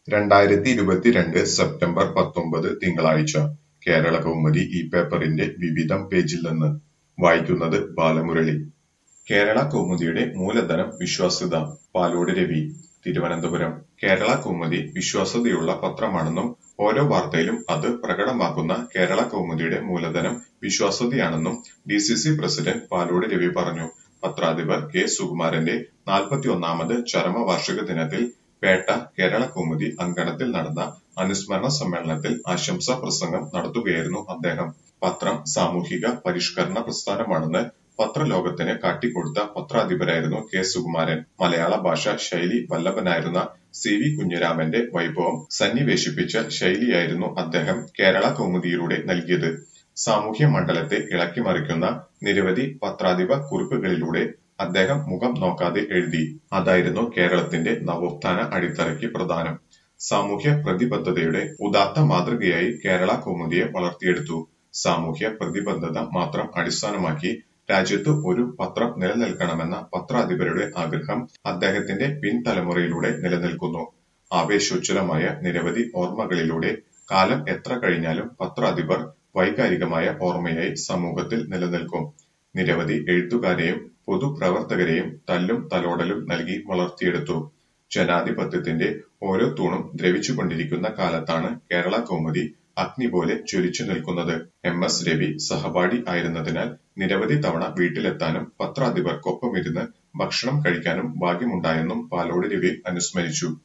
രണ്ടായിരത്തി ഇരുപത്തിരണ്ട് സെപ്റ്റംബർ പത്തൊമ്പത് തിങ്കളാഴ്ച കേരള കൗമുദി ഈ പേപ്പറിന്റെ വിവിധം പേജിൽ നിന്ന് വായിക്കുന്നത് ബാലമുരളി കേരള കൗമുദിയുടെ മൂലധനം വിശ്വാസ്യത പാലോട് രവി തിരുവനന്തപുരം കേരള കൗമുദി വിശ്വാസ്യതയുള്ള പത്രമാണെന്നും ഓരോ വാർത്തയിലും അത് പ്രകടമാക്കുന്ന കേരള കൗമുദിയുടെ മൂലധനം വിശ്വാസ്യതയാണെന്നും D C C president Palode Ravi പറഞ്ഞു പത്രാധിപർ കെ സുകുമാരന്റെ നാൽപ്പത്തിയൊന്നാമത് ചരമവാർഷിക ദിനത്തിൽ പേട്ട കേരള കൗമുദി അങ്കണത്തിൽ നടന്ന അനുസ്മരണ സമ്മേളനത്തിൽ ആശംസാ പ്രസംഗം നടത്തുകയായിരുന്നു അദ്ദേഹം പത്രം സാമൂഹിക പരിഷ്കരണ പ്രസ്ഥാനമാണെന്ന് പത്രലോകത്തിന് കാട്ടിക്കൊടുത്ത പത്രാധിപരായിരുന്നു കെ സുകുമാരൻ മലയാള ഭാഷ ശൈലി വല്ലഭനായിരുന്ന സി വി കുഞ്ഞിരാമന്റെ വൈഭവം സന്നിവേശിപ്പിച്ച ശൈലിയായിരുന്നു അദ്ദേഹം കേരള കൗമുദിയിലൂടെ നൽകിയത് സാമൂഹ്യ മണ്ഡലത്തെ ഇളക്കിമറിക്കുന്ന നിരവധി പത്രാധിപ കുറിപ്പുകളിലൂടെ അദ്ദേഹം മുഖം നോക്കാതെ എഴുതി അതായിരുന്നു കേരളത്തിന്റെ നവോത്ഥാന അടിത്തറയ്ക്ക് പ്രധാനം സാമൂഹ്യ പ്രതിബദ്ധതയുടെ ഉദാത്ത മാതൃകയായി കേരള കൗമുദിയെ വളർത്തിയെടുത്തു സാമൂഹ്യ പ്രതിബദ്ധത മാത്രം അടിസ്ഥാനമാക്കി രാജ്യത്ത് ഒരു പത്രം നിലനിൽക്കണമെന്ന പത്രാധിപരുടെ ആഗ്രഹം അദ്ദേഹത്തിന്റെ പിൻതലമുറയിലൂടെ നിലനിൽക്കുന്നു ആവേശോജ്വലമായ നിരവധി ഓർമ്മകളിലൂടെ കാലം എത്ര കഴിഞ്ഞാലും പത്രാധിപർ വൈകാരികമായ ഓർമ്മയായി സമൂഹത്തിൽ നിലനിൽക്കും നിരവധി എഴുത്തുകാരെയും പൊതുപ്രവർത്തകരെയും തല്ലും തലോടലും നൽകി വളർത്തിയെടുത്തു ജനാധിപത്യത്തിന്റെ ഓരോ തൂണും ദ്രവിച്ചുകൊണ്ടിരിക്കുന്ന കാലത്താണ് കേരള കൗമുദി അഗ്നി പോലെ ജ്വലിച്ചു നിൽക്കുന്നത് എം എസ് രവി സഹപാഠി ആയിരുന്നതിനാൽ നിരവധി തവണ വീട്ടിലെത്താനും പത്രാധിപർക്കൊപ്പമിരുന്ന് ഭക്ഷണം കഴിക്കാനും ഭാഗ്യമുണ്ടായെന്നും പാലോട് രവി അനുസ്മരിച്ചു